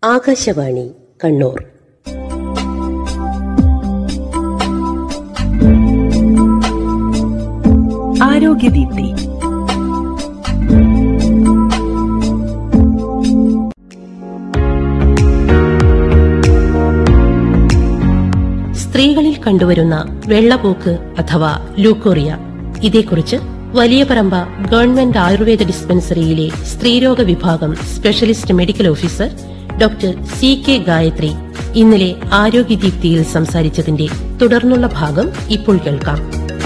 ആകാശവാണി കണ്ണൂർ ആരോഗ്യദീപ്തി സ്ത്രീകളിൽ കണ്ടുവരുന്ന വെള്ളപോക്ക് അഥവാ ലൂക്കോറിയ ഇതേക്കുറിച്ച് വലിയ പറമ്പ ഗവൺമെന്റ് ആയുർവേദ ഡിസ്പെൻസറിയിലെ സ്ത്രീരോഗ വിഭാഗം specialist medical officer doctor C K Gayathri ഇന്നലെ ആരോഗ്യദീപ്തിയിൽ സംസാരിച്ചതിന്റെ തുടർന്നുള്ള ഭാഗം ഇപ്പോൾ കേൾക്കാം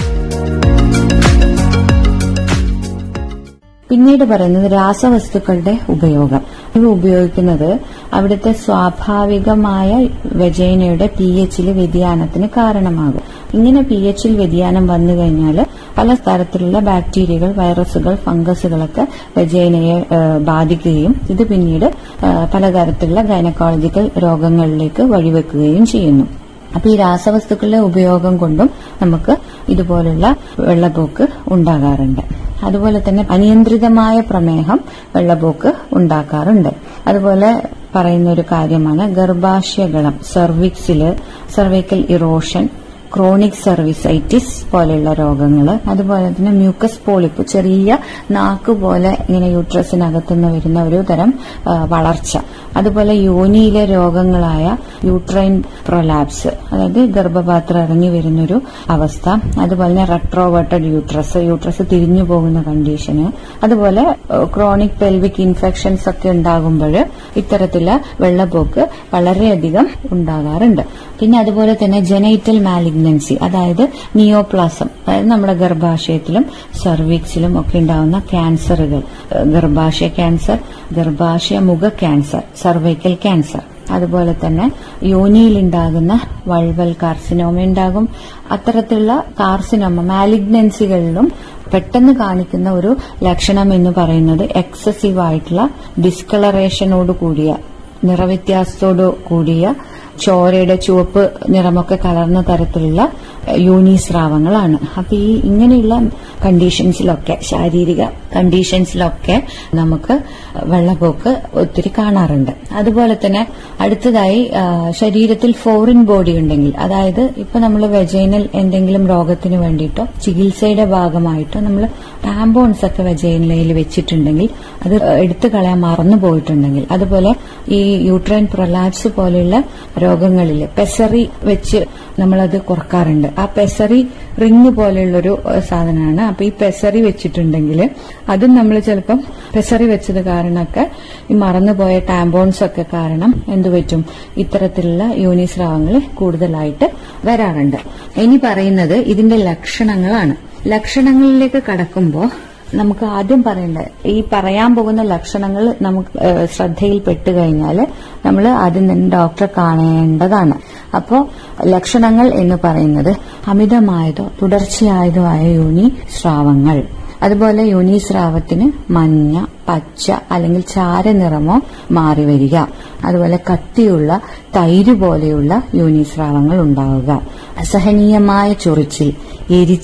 പിന്നീട് പറയുന്നത് രാസവസ്തുക്കളുടെ ഉപയോഗം ഇവ ഉപയോഗിക്കുന്നത് അവിടുത്തെ സ്വാഭാവികമായ വെജൈനയുടെ പി എച്ചിൽ വ്യതിയാനത്തിന് കാരണമാകും ഇങ്ങനെ പി എച്ചിൽ വ്യതിയാനം വന്നു കഴിഞ്ഞാൽ പല തരത്തിലുള്ള ബാക്ടീരിയകൾ വൈറസുകൾ ഫംഗസുകളൊക്കെ വെജൈനയെ ഏഹ്, ബാധിക്കുകയും ഇത് പിന്നീട് ഏഹ്, പലതരത്തിലുള്ള ഗൈനക്കോളജിക്കൽ രോഗങ്ങളിലേക്ക് വഴിവെക്കുകയും ചെയ്യുന്നു അപ്പൊ ഈ രാസവസ്തുക്കളുടെ ഉപയോഗം കൊണ്ടും നമുക്ക് ഇതുപോലുള്ള വെള്ളപ്പോക്ക് ഉണ്ടാകാറുണ്ട് അതുപോലെ തന്നെ അനിയന്ത്രിതമായ പ്രമേഹം വെള്ളപ്പോക്ക് ഉണ്ടാക്കാറുണ്ട് അതുപോലെ പറയുന്ന ഒരു കാര്യമാണ് ഗർഭാശയകളം സെർവിക്സില് സെർവിക്കൽ ഇറോഷൻ ക്രോണിക് സർവീസൈറ്റിസ് പോലെയുള്ള രോഗങ്ങൾ അതുപോലെ തന്നെ മ്യൂക്കസ് പോളിപ്പ് ചെറിയ നാക്ക് പോലെ ഇങ്ങനെ യൂട്രസിനകത്തുനിന്ന് വരുന്ന ഒരു തരം ആ, വളർച്ച അതുപോലെ യോനിയിലെ രോഗങ്ങളായ യൂട്രൈൻ പ്രൊലാപ്സ് അതായത് ഗർഭപാത്രം ഇറങ്ങി വരുന്നൊരു അവസ്ഥ അതുപോലെ തന്നെ റെട്രോവേർട്ടഡ് യൂട്രസ് യൂട്രസ് തിരിഞ്ഞു പോകുന്ന കണ്ടീഷന് അതുപോലെ ക്രോണിക് പെൽവിക് ഇൻഫെക്ഷൻസ് ഒക്കെ ഉണ്ടാകുമ്പോൾ ഇത്തരത്തിലുള്ള വെള്ളപ്പോക്ക് വളരെയധികം ഉണ്ടാകാറുണ്ട് പിന്നെ അതുപോലെ തന്നെ ജനൈറ്റൽ മാലിഗ്നൻസി അതായത് നിയോപ്ലാസം അതായത് നമ്മുടെ ഗർഭാശയത്തിലും സർവീക്സിലും ഒക്കെ ഉണ്ടാകുന്ന ക്യാൻസറുകൾ ഏഹ് ഗർഭാശയ ക്യാൻസർ ഗർഭാശയ മുഖ ക്യാൻസർ സർവൈക്കൽ ക്യാൻസർ അതുപോലെ തന്നെ യോനിയിൽ ഉണ്ടാകുന്ന വൾവൽ കാർസിനോമ ഉണ്ടാകും അത്തരത്തിലുള്ള കാർസിനോമ മാലിഗ്നൻസികളിലും പെട്ടെന്ന് കാണിക്കുന്ന ഒരു ലക്ഷണം എന്ന് പറയുന്നത് എക്സസീവ് ആയിട്ടുള്ള ഡിസ്കളറേഷനോട് കൂടിയ നിറവ്യത്യാസത്തോട് കൂടിയ ചോരയുടെ ചുവപ്പ് നിറമൊക്കെ കലർന്ന തരത്തിലുള്ള യൂണിസ്രാവങ്ങളാണ് അപ്പൊ ഈ ഇങ്ങനെയുള്ള കണ്ടീഷൻസിലൊക്കെ ശാരീരിക കണ്ടീഷൻസിലൊക്കെ നമുക്ക് വെള്ളപ്പോക്ക് ഒത്തിരി കാണാറുണ്ട് അതുപോലെ തന്നെ അടുത്തതായി ആ, ശരീരത്തിൽ ഫോറിൻ ബോഡി ഉണ്ടെങ്കിൽ അതായത് ഇപ്പൊ നമ്മൾ വെജൈനൽ എന്തെങ്കിലും രോഗത്തിന് വേണ്ടിയിട്ടോ ചികിത്സയുടെ ഭാഗമായിട്ടോ നമ്മൾ ടാമ്പോൺസ് ഒക്കെ വെജൈനലയിൽ വെച്ചിട്ടുണ്ടെങ്കിൽ അത് എടുത്തു കളയാൻ മറന്നു പോയിട്ടുണ്ടെങ്കിൽ അതുപോലെ ഈ യൂട്രൈൻ പ്രൊലാപ്സ് പോലെയുള്ള രോഗങ്ങളിൽ പെസറി വെച്ച് നമ്മളത് കുറക്കാറുണ്ട് ആ പെസറി റിങ് പോലെയുള്ളൊരു ഏഹ്, സാധനമാണ് അപ്പൊ ഈ പെസറി വെച്ചിട്ടുണ്ടെങ്കിൽ അതും നമ്മൾ ചിലപ്പം പെസറി വെച്ചത് കാരണമൊക്കെ ഈ മറന്നുപോയ ടാമ്പോൺസ് ഒക്കെ കാരണം എന്തു പറ്റും ഇത്തരത്തിലുള്ള യൂണിസ്രാവങ്ങൾ കൂടുതലായിട്ട് വരാറുണ്ട് ഇനി പറയുന്നത് ഇതിന്റെ ലക്ഷണങ്ങളാണ് ലക്ഷണങ്ങളിലേക്ക് കടക്കുമ്പോൾ നമുക്ക് ആദ്യം പറയേണ്ടത് ഈ പറയാൻ പോകുന്ന ലക്ഷണങ്ങൾ നമുക്ക് ഏഹ്, ശ്രദ്ധയിൽപ്പെട്ട് കഴിഞ്ഞാൽ നമ്മൾ ആദ്യം തന്നെ ഡോക്ടറെ കാണേണ്ടതാണ് അപ്പോ ലക്ഷണങ്ങൾ എന്ന് പറയുന്നത് അമിതമായതോ തുടർച്ചയായതോ ആയ യോനി സ്രാവങ്ങൾ അതുപോലെ യോനി സ്രാവത്തിന് മഞ്ഞ പച്ച അല്ലെങ്കിൽ ചാരനിറമോ മാറി വരിക അതുപോലെ കട്ടിയുള്ള തൈര് പോലെയുള്ള യോനിസ്രാവങ്ങൾ ഉണ്ടാവുക അസഹനീയമായ ചൊറിച്ചിൽ എരിച്ചിൽ